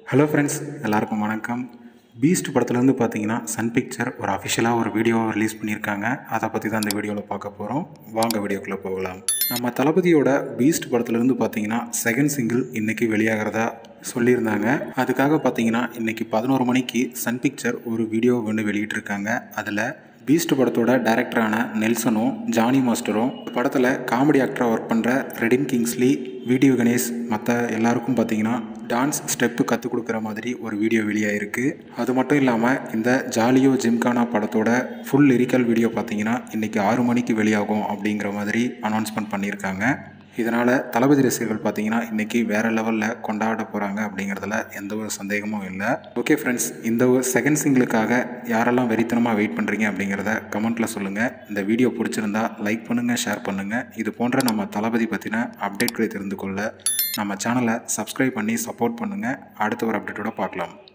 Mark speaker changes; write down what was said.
Speaker 1: hello friends எல்லாருக்கும் வணக்கம் Beast படத்துலேருந்து பார்த்தீங்கன்னா சன் பிக்சர் ஒரு அஃபிஷியலாக ஒரு வீடியோ ரிலீஸ் பண்ணியிருக்காங்க அதை பற்றி தான் இந்த வீடியோவில் பார்க்க போகிறோம் வாங்க வீடியோக்குள்ளே போகலாம் நம்ம தளபதியோட பீஸ்ட் படத்துலேருந்து பார்த்தீங்கன்னா செகண்ட் சிங்கிள் இன்றைக்கி வெளியாகிறதா சொல்லியிருந்தாங்க அதுக்காக பார்த்தீங்கன்னா இன்றைக்கி பதினோரு மணிக்கு சன் பிக்சர் ஒரு வீடியோ ஒன்று வெளியிட்டிருக்காங்க அதில் பீஸ்ட் படத்தோட டைரக்டரான நெல்சனும் ஜானி மாஸ்டரும் படத்தில் காமெடி ஆக்டராக ஒர்க் பண்ணுற ரெடின் கிங்ஸ்லி வீடியோ கணேஷ் மற்ற எல்லாருக்கும் பார்த்தீங்கன்னா டான்ஸ் ஸ்டெப்பு கற்றுக் கொடுக்குற மாதிரி ஒரு வீடியோ வெளியாயிருக்கு அது மட்டும் இல்லாமல் இந்த ஜாலியோ ஜிம்கானா படத்தோட ஃபுல் லிரிக்கல் வீடியோ பார்த்தீங்கன்னா இன்றைக்கி ஆறு மணிக்கு வெளியாகும் அப்படிங்கிற மாதிரி அனௌன்ஸ்மெண்ட் பண்ணியிருக்காங்க இதனால் தளபதி ரசிகர்கள் பார்த்தீங்கன்னா இன்றைக்கி வேறு லெவலில் கொண்டாட போகிறாங்க அப்படிங்கிறதுல எந்த ஒரு சந்தேகமும் இல்லை ஓகே ஃப்ரெண்ட்ஸ் இந்த ஒரு செகண்ட் சிங்கிளுக்காக யாரெல்லாம் வெறித்தனமாக வெயிட் பண்ணுறீங்க அப்படிங்கிறத கமெண்ட்டில் சொல்லுங்கள் இந்த வீடியோ பிடிச்சிருந்தா லைக் பண்ணுங்கள் ஷேர் பண்ணுங்கள் இது போன்ற நம்ம தளபதி பற்றின அப்டேட்களை தெரிந்து கொள்ள நம்ம சேனலை சப்ஸ்கிரைப் பண்ணி சப்போர்ட் பண்ணுங்கள் அடுத்த ஒரு அப்டேட்டோட பார்க்கலாம்